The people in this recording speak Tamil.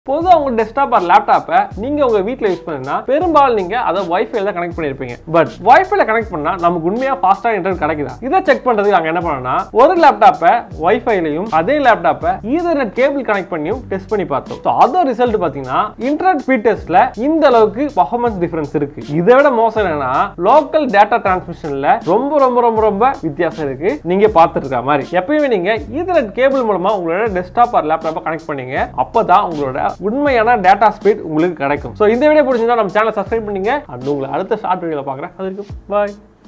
பொதுவாக உங்க டெஸ்க்டாப் ஆர் லேப்டாப்பை நீங்க உங்க வீட்டில் யூஸ் பண்ணுனா பெரும்பாலும் நீங்க அதை வைஃபைல தான் கனெக்ட் பண்ணியிருப்பீங்க பட் வைஃபைல கனெக்ட் பண்ணா நமக்கு உண்மையா ஃபாஸ்டா இன்டர்நெட் கிடைக்குதா இதை செக் பண்றதுக்கு நாங்க என்ன பண்ணோம்னா ஒரு லேப்டாப்பை வைஃபைலையும் அதே லேப்டாப்பை ஈதர்நெட் கேபிள் கனெக்ட் பண்ணியும் டெஸ்ட் பண்ணி பார்த்தோம் ஸோ அதோட ரிசல்ட் பார்த்தீங்கன்னா இன்டர்நெட் ஸ்பீட் டெஸ்ட்ல இந்த அளவுக்கு பர்ஃபார்மன்ஸ் டிஃபரன்ஸ் இருக்கு இதை விட மோசம் என்னன்னா லோக்கல் டேட்டா டிரான்ஸ்மிஷன்ல ரொம்ப ரொம்ப ரொம்ப ரொம்ப வித்தியாசம் இருக்கு நீங்க பார்த்துட்டு இருக்க மாதிரி எப்பயுமே நீங்க ஈதர்நெட் கேபிள் மூலமா உங்களோட டெஸ்க்டாப் ஆர் லேப்டாப்பை கனெக்ட் பண்ணீங்க அப்பதான் உங்களோட உண்மையான டேட்டா ஸ்பீட் உங்களுக்கு கிடைக்கும் ஸோ இந்த வீடியோ பிடிச்சிருந்தா நம்ம சேனல் சப்ஸ்கிரைப் பண்ணீங்க அண்ட் உங்களை அடுத்த ஷார்ட் வீடியோவில் பார்க்குறேன் அது வரைக்கும் பாய்